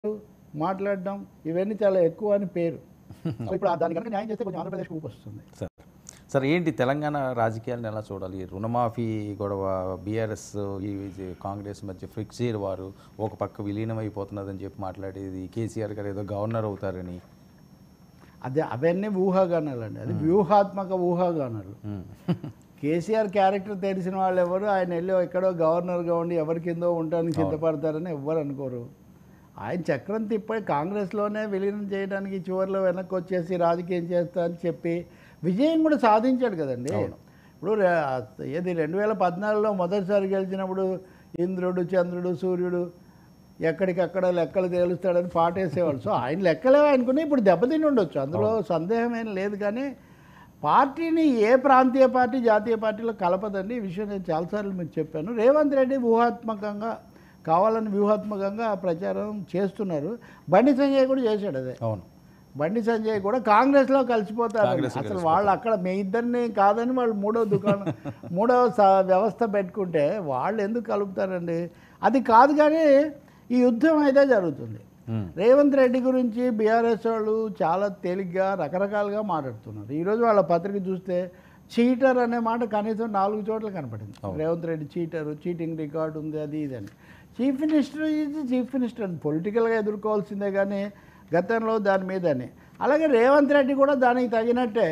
మాట్లాడడం ఇవన్నీ చాలా ఎక్కువ అని పేరు ఇప్పుడు ఆ దాని కనుక న్యాయం చేస్తే కొంచెం ఆంధ్రప్రదేశ్ ఊపు వస్తుంది సార్ సార్ ఏంటి తెలంగాణ రాజకీయాలను ఎలా చూడాలి ఈ రుణమాఫీ గొడవ బీఆర్ఎస్ ఈ ఈ కాంగ్రెస్ మధ్య ఫ్రిక్సీర్ వారు ఒక పక్క విలీనం అయిపోతున్నదని చెప్పి మాట్లాడేది కేసీఆర్ గారు ఏదో గవర్నర్ అవుతారని అదే అవన్నీ ఊహాగానాలు అండి అది వ్యూహాత్మక ఊహాగానాలు ఉమ్. కేసీఆర్ క్యారెక్టర్ తెలిసిన వాళ్ళు ఎవరు ఆయన వెళ్ళి ఎక్కడో గవర్నర్గా ఉండి ఎవరి కిందో ఉండడానికి సిద్ధపడతారని ఎవ్వరు అనుకోరు ఆయన చక్రం తిప్పి కాంగ్రెస్లోనే విలీనం చేయడానికి చివరిలో వెనక్కి వచ్చేసి రాజకీయం చేస్తా అని చెప్పి విజయం కూడా సాధించాడు కదండి ఇప్పుడు రే- ఏది రెండు వేల పద్నాలుగులో మొదటిసారి గెలిచినప్పుడు ఇంద్రుడు చంద్రుడు సూర్యుడు ఎక్కడికక్కడ లెక్కలు తేలుస్తాడని పాటేసేవాళ్ళు సో ఆయన లెక్కలే అనుకుని ఇప్పుడు దెబ్బతిని ఉండొచ్చు అందులో సందేహం ఏం లేదు కానీ పార్టీని ఏ ప్రాంతీయ పార్టీ జాతీయ పార్టీలో కలపదండి ఈ విషయం నేను చాలాసార్లు మీకు చెప్పాను రేవంత్ రెడ్డి వ్యూహాత్మకంగా కావాలని వ్యూహాత్మకంగా ప్రచారం చేస్తున్నారు బండి సంజయ్ కూడా చేశాడు అదే అవును బండి సంజయ్ కూడా కాంగ్రెస్లో కలిసిపోతారు కాంగ్రెస్లో అసలు వాళ్ళు అక్కడ మీ ఇద్దరిని కాదని వాళ్ళు మూడో దుకాణం మూడవ స- వ్యవస్థ పెట్టుకుంటే వాళ్ళు ఎందుకు కలుపుతారండి అది కాదు కానీ ఈ యుద్ధం అయితే జరుగుతుంది ఉమ్. రేవంత్ రెడ్డి గురించి బీఆర్ఎస్ వాళ్ళు చాలా తేలిగ్గా రకరకాలుగా మాట్లాడుతున్నారు ఈరోజు వాళ్ళ పత్రిక చూస్తే చీటర్ అనే మాట కనీసం నాలుగు చోట్ల కనపడింది Revanth Reddy cheater cheating record ఉంది అది ఇది అని chief minister is chief minister అని పొలిటికల్గా ఎదుర్కోవాల్సిందే కానీ గతంలో దాని మీదని అలాగే రేవంత్ రెడ్డి కూడా దానికి తగినట్టే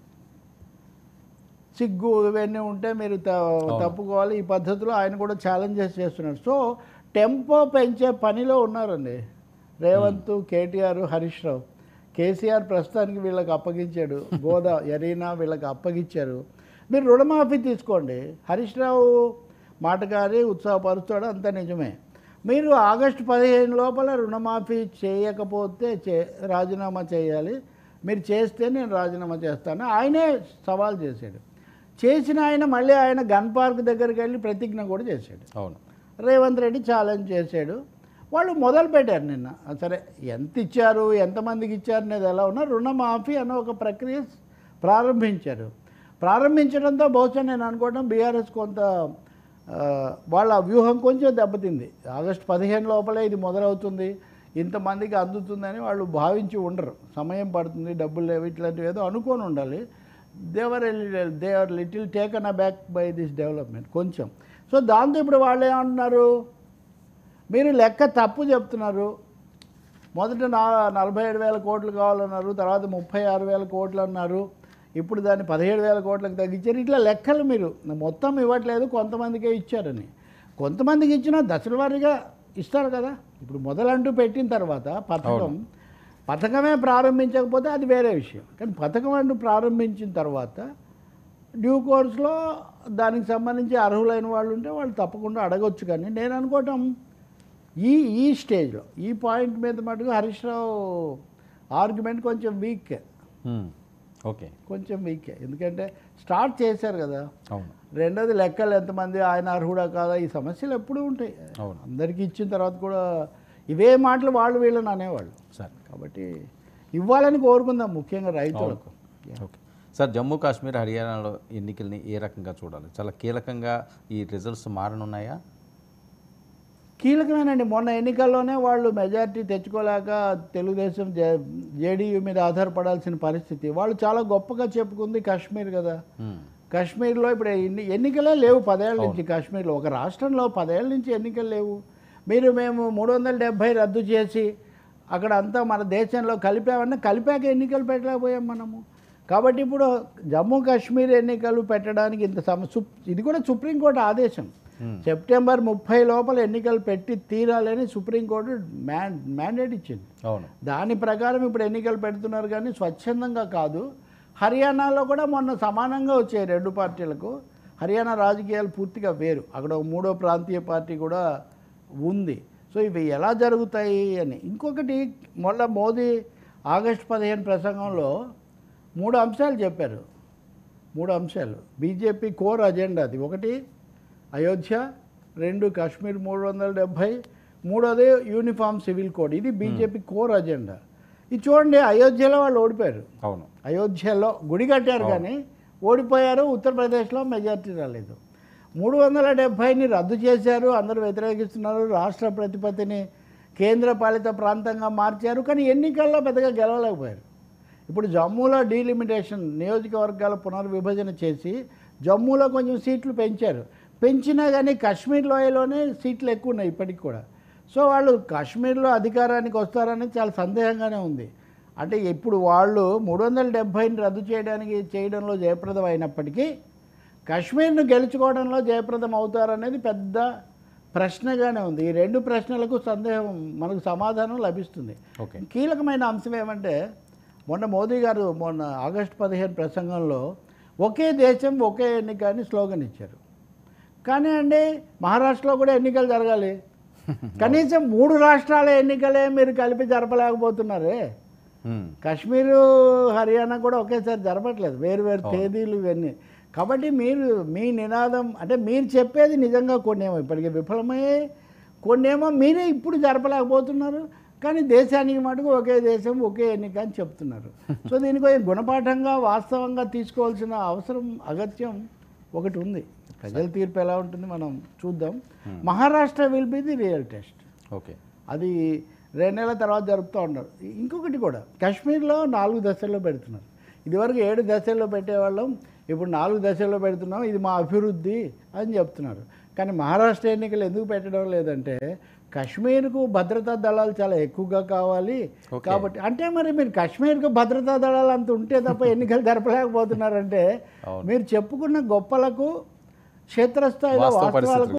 సిగ్గు ఇవన్నీ ఉంటే మీరు త- తప్పుకోవాలి ఈ పద్ధతిలో ఆయన కూడా ఛాలెంజెస్ చేస్తున్నారు సో టెంపో పెంచే పనిలో ఉన్నారండి రేవంత్ కేటీఆర్ హరీష్ రావు కేసీఆర్ ప్రస్తుతానికి వీళ్ళకి అప్పగించాడు గోదా ఎరీనా వీళ్ళకి అప్పగించారు మీరు రుణమాఫీ తీసుకోండి హరీష్ రావు మాటగారి ఉత్సాహపరుస్తాడు అంత నిజమే మీరు ఆగస్టు పదిహేను లోపల రుణమాఫీ చేయకపోతే చే రాజీనామా చేయాలి మీరు చేస్తే నేను రాజీనామా చేస్తాను ఆయనే సవాల్ చేశాడు చేసిన ఆయన మళ్ళీ ఆయన గన్ పార్క్ దగ్గరికి వెళ్ళి ప్రతిజ్ఞ కూడా చేశాడు అవును రేవంత్ రెడ్డి ఛాలెంజ్ చేశాడు వాళ్ళు మొదలు పెట్టారు నిన్న ఆ, సరే ఎంత ఇచ్చారు ఎంతమందికి ఇచ్చారు అనేది ఎలా ఉన్నా రుణమాఫీ అనే ఒక ప్రక్రియ ప్రారంభించారు ప్రారంభించడంతో బహుశా నేను అనుకోవడం బీఆర్ఎస్ కొంత ఆ, వాళ్ళ వ్యూహం కొంచెం దెబ్బతింది ఆగస్టు పదిహేను లోపలే ఇది మొదలవుతుంది ఇంతమందికి అందుతుందని వాళ్ళు భావించి ఉండరు సమయం పడుతుంది డబ్బులు లేవు ఇట్లాంటివి ఏదో అనుకొని ఉండాలి they were they are little taken aback by this development కొంచెం సో దాంతో ఇప్పుడు వాళ్ళు ఏమంటున్నారు మీరు లెక్క తప్పు చెప్తున్నారు మొదట నా నలభై ఏడు వేల కోట్లు కావాలన్నారు తర్వాత ముప్పై ఆరు వేల కోట్లు అన్నారు ఇప్పుడు దాన్ని పదిహేడు వేల కోట్లకు తగ్గించారు ఇట్లా లెక్కలు మీరు మొత్తం ఇవ్వట్లేదు కొంతమందికే ఇచ్చారని కొంతమందికి ఇచ్చినా దశల వారీగా ఇస్తారు కదా ఇప్పుడు మొదలంటూ పెట్టిన తర్వాత పథకం పథకమే ప్రారంభించకపోతే అది వేరే విషయం కానీ పథకం అంటూ ప్రారంభించిన తర్వాత డ్యూ కోర్స్లో దానికి సంబంధించి అర్హులైన వాళ్ళు ఉంటే వాళ్ళు తప్పకుండా అడగొచ్చు కానీ నేను అనుకోవటం ఈ ఈ స్టేజ్లో ఈ పాయింట్ మీద మటుకు హరీష్ రావు ఆర్గ్యుమెంట్ కొంచెం వీక్ ఉమ్. ఓకే కొంచెం వీక్ ఎందుకంటే స్టార్ట్ చేశారు కదా అవును రెండోది లెక్కలు ఎంతమంది ఆయన అర్హుడా కాదా ఈ సమస్యలు ఎప్పుడూ ఉంటాయి అవును అందరికీ ఇచ్చిన తర్వాత కూడా ఇవే మాటలు వాళ్ళు వీళ్ళని అనేవాళ్ళు సార్ కాబట్టి ఇవ్వాలని కోరుకుందాం ముఖ్యంగా రైతులకు ఓకే సార్ జమ్మూ కాశ్మీర్ హర్యానాలో ఎన్నికల్ని ఏ రకంగా చూడాలి చాలా కీలకంగా ఈ రిజల్ట్స్ మారనున్నాయా కీలకమేనండి మొన్న ఎన్నికల్లోనే వాళ్ళు మెజారిటీ తెచ్చుకోలేక తెలుగుదేశం జేడీయూ మీద ఆధారపడాల్సిన పరిస్థితి వాళ్ళు చాలా గొప్పగా చెప్పుకుంది కాశ్మీర్ కదా ఉమ్. కాశ్మీర్లో ఇప్పుడు ఎన్ని ఎన్నికలే లేవు పదేళ్ల నుంచి కాశ్మీర్లో ఒక రాష్ట్రంలో పదేళ్ల నుంచి ఎన్నికలు లేవు మీరు మేము మూడు వందల డెబ్భై రద్దు చేసి అక్కడ అంతా మన దేశంలో కలిపామన్నా కలిపాక ఎన్నికలు పెట్టలేకపోయాం మనము కాబట్టి ఇప్పుడు జమ్మూ కాశ్మీర్ ఎన్నికలు పెట్టడానికి ఇంత సమ సుప్- ఇది కూడా సుప్రీంకోర్టు ఆదేశం సెప్టెంబర్ ముప్పై లోపల ఎన్నికలు పెట్టి తీరాలని సుప్రీంకోర్టు మ్యాన్ మ్యాండేట్ ఇచ్చింది అవును దాని ప్రకారం ఇప్పుడు ఎన్నికలు పెడుతున్నారు కానీ స్వచ్ఛందంగా కాదు హర్యానాలో కూడా మొన్న సమానంగా వచ్చాయి రెండు పార్టీలకు హర్యానా రాజకీయాలు పూర్తిగా వేరు అక్కడ ఒక మూడో ప్రాంతీయ పార్టీ కూడా ఉంది సో ఇవి ఎలా జరుగుతాయి అని ఇంకొకటి మొన్న మోదీ ఆగస్టు పదిహేను ప్రసంగంలో మూడు అంశాలు చెప్పారు మూడు అంశాలు బీజేపీ కోర్ అజెండా అది ఒకటి అయోధ్య రెండు కాశ్మీర్ మూడు వందల డెబ్భై మూడోది యూనిఫామ్ సివిల్ కోడ్ ఇది బీజేపీ కోర్ అజెండా ఇది చూడండి అయోధ్యలో వాళ్ళు ఓడిపోయారు అవును అయోధ్యలో గుడి కట్టారు కానీ ఓడిపోయారు ఉత్తరప్రదేశ్లో మెజార్టీ రాలేదు మూడు వందల డెబ్భైని రద్దు చేశారు అందరూ వ్యతిరేకిస్తున్నారు రాష్ట్ర ప్రతిపత్తిని కేంద్రపాలిత ప్రాంతంగా మార్చారు కానీ ఎన్నికల్లో పెద్దగా గెలవలేకపోయారు ఇప్పుడు జమ్మూలో డీలిమిటేషన్ నియోజకవర్గాల పునర్విభజన చేసి జమ్మూలో కొంచెం సీట్లు పెంచారు పెంచినా కానీ కాశ్మీర్ లోయలోనే సీట్లు ఎక్కువ ఉన్నాయి ఇప్పటికి కూడా సో వాళ్ళు కాశ్మీర్లో అధికారానికి వస్తారని చాలా సందేహంగానే ఉంది అంటే ఇప్పుడు వాళ్ళు మూడు వందల డెబ్భైని రద్దు చేయడానికి చేయడంలో జయప్రదం అయినప్పటికీ కాశ్మీర్ను గెలుచుకోవడంలో జయప్రదం అవుతారనేది పెద్ద ప్రశ్నగానే ఉంది ఈ రెండు ప్రశ్నలకు సందేహం మనకు సమాధానం లభిస్తుంది ఓకే కీలకమైన అంశం ఏమంటే మొన్న మోదీ గారు మొన్న ఆగస్టు పదిహేను ప్రసంగంలో ఒకే దేశం ఒకే ఎన్నిక అని స్లోగన్ ఇచ్చారు కానీ అండి మహారాష్ట్రలో కూడా ఎన్నికలు జరగాలి కనీసం మూడు రాష్ట్రాల ఎన్నికలే మీరు కలిపి జరపలేకపోతున్నారే మ్మ్. కాశ్మీరు హర్యానా కూడా ఒకేసారి జరపట్లేదు వేరు వేరు తేదీలు ఇవన్నీ కాబట్టి మీరు మీ నినాదం అంటే మీరు చెప్పేది నిజంగా కొన్నేమో ఇప్పటికి విఫలమయ్యే కొన్నేమో మీరే ఇప్పుడు జరపలేకపోతున్నారు కానీ దేశానికి మటుకు ఒకే దేశం ఒకే ఎన్నిక అని చెప్తున్నారు సో దీనికి కొంచెం గుణపాఠంగా వాస్తవంగా తీసుకోవాల్సిన అవసరం అగత్యం ఒకటి ఉంది ప్రజల తీర్పు ఎలా ఉంటుంది మనం చూద్దాం Maharashtra will be the real test okay అది రెండు నెలల తర్వాత జరుపుతూ ఉన్నారు ఇంకొకటి కూడా కాశ్మీర్లో నాలుగు దశల్లో పెడుతున్నారు ఇదివరకు ఏడు దశల్లో పెట్టేవాళ్ళం ఇప్పుడు నాలుగు దశల్లో పెడుతున్నాం ఇది మా అభివృద్ధి అని చెప్తున్నారు కానీ మహారాష్ట్ర ఎన్నికలు ఎందుకు పెట్టడం లేదంటే కాశ్మీర్కు భద్రతా దళాలు చాలా ఎక్కువగా కావాలి Okay. కాబట్టి అంటే మరి మీరు కాశ్మీర్కు భద్రతా దళాలు అంత ఉంటే తప్ప ఎన్నికలు జరపలేకపోతున్నారంటే అవును. మీరు చెప్పుకున్న గొప్పలకు క్షేత్రస్థాయిలో వాస్తవ వాస్తవాలకు